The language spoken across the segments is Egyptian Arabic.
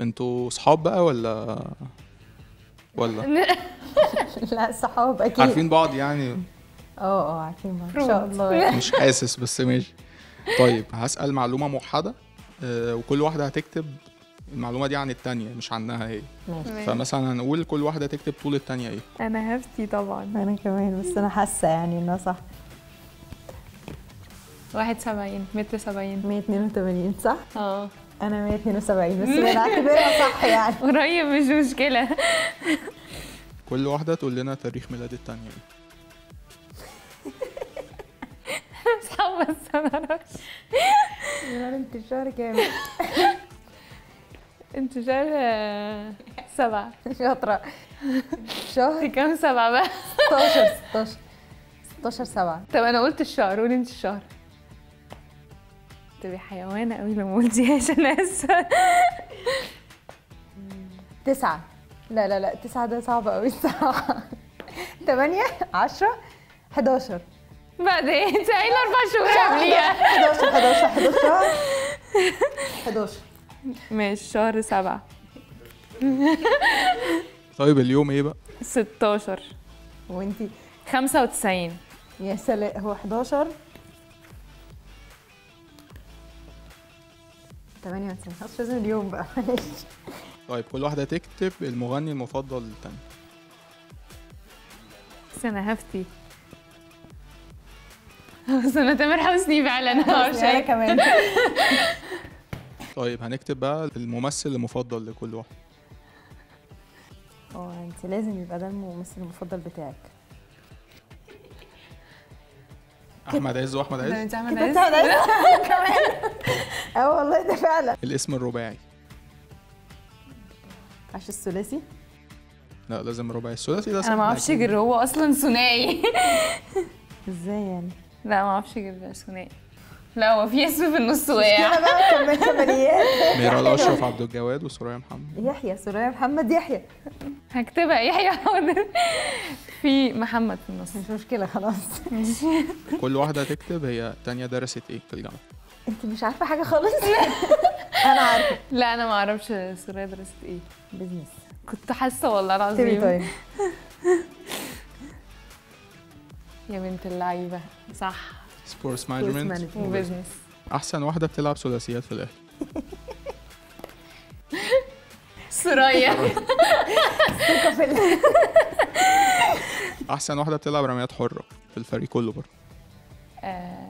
انتوا صحاب بقى ولا ولا لا صحاب اكيد عارفين بعض يعني اه اه عارفين بعض. ان شاء Fruit. الله يعني. مش حاسس بس ماشي طيب هسأل معلومة موحدة آه، وكل واحدة هتكتب المعلومة دي عن التانية مش عنها هي ماشي فمثلا هنقول كل واحدة تكتب طول التانية ايه انا هفتي طبعا انا كمان بس انا حاسه يعني انها صح واحد سبعين متر سبعين 182 صح اه انا 172 بس بنعتبرها صح يعني قريب مش مشكلة كل واحدة تقول لنا تاريخ ميلاد التانية ايه صعب بس انا معرفش انت الشهر كام انت شهر آه، سبعة شاطره شهر انت كام سبعة بقى 16 16 16 7 طب انا قلت الشهر قولي انت الشهر تبقي حيوانة قوي لو ما قلتيهاش انا اسفة 9 لا لا لا 9 ده صعب قوي الصراحه 8 10 11 بعد ايه انت قايلة اربع شهور قبليها 11 11 11 11 ماشي شهر سبعة طيب اليوم ايه بقى ستاشر وانتي خمسة وتسعين يا سلام هو 11 98 خلاص لازم اليوم بقى معلش طيب كل واحدة تكتب المغني المفضل للتانية بس انا هفتي بس انا تامر حسني فعلا اه انا شايف كمان طيب هنكتب بقى الممثل المفضل لكل واحد اه انت لازم يبقى ده الممثل المفضل بتاعك احمد عز واحمد عز انت عامل كده عز؟ بتاع كمان اه والله ده فعلا الاسم الرباعي عش الثلاثي لا لازم رباعي الثلاثي ده انا سهل ما اعرفش أكيد. غير هو اصلا ثنائي ازاي يعني لا ما اعرفش غير ثنائي لا هو في اسم في النص انا واقع بقى كمان كماليات ميرال اشرف عبد الجواد وسوريا محمد يحيى سوريا محمد يحيى هكتبها يحيى حاضر في محمد في النص مش مشكله خلاص كل واحدة تكتب هي تانية درست ايه في الجامعة انت مش عارفه حاجه خالص انا عارفه لا انا ما اعرفش سوريا درست ايه بزنس كنت حاسه والله اكتبي العظيم طيب يا بنت اللعيبه صح سبورتس مانجمنت management. وبزنس احسن واحدة بتلعب ثلاثيات في الاهلي سوريا ثقه في ال- احسن واحدة بتلعب رميات حرة في الفريق كله برضه آه.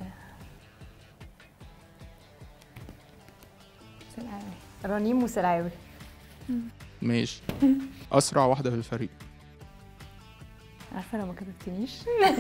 سلام. رنيم وسلاوي ماشي اسرع واحدة في الفريق عارفه لو ما كتبتنيش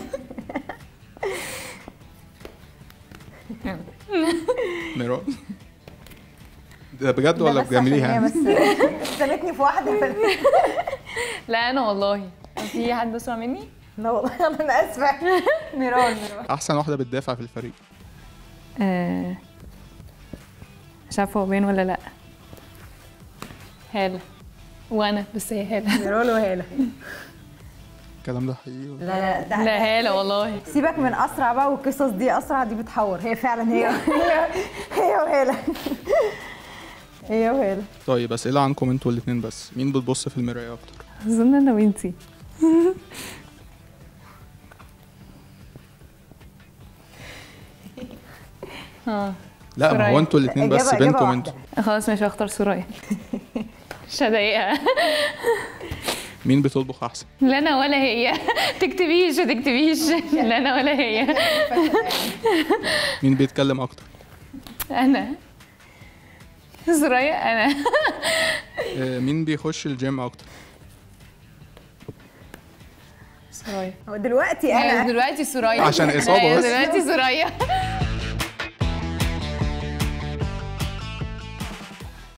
ميرال ده بجد ده ولا بس عشان بتجامليها هي يعني؟ بس استنتني في واحده ف- لا انا والله في حد اسرع مني لا والله انا اسفه ميرال ميرال احسن واحدة بتدافع في الفريق آه. مش عارفه هو باين ولا لا هاله وانا بس هي هاله ميرال وهاله الكلام ده حقيقي ولا- لا لا ده لا هاله والله سيبك من اسرع بقى والقصص دي اسرع دي بتحور هي فعلا هي هي هي وهاله هي وهاله طيب اسئلة عنكم انتوا الاتنين بس مين بتبص في المراية اكتر اظن انا وانتي اه لا ما سوريا. هو انتوا الاتنين بس إجابة- إجابة بينكم واحدة. انتوا خلاص مش هختار سوريا مش هضايقها مين بتطبخ احسن لا انا ولا هي تكتبيش ما تكتبيش لا انا ولا هي مين بيتكلم اكتر انا سوريا انا آه، مين بيخش الجيم اكتر سوريا هو دلوقتي أيوة، انا دلوقتي سوريا عشان إصابة أيوة، بس. دلوقتي سوريا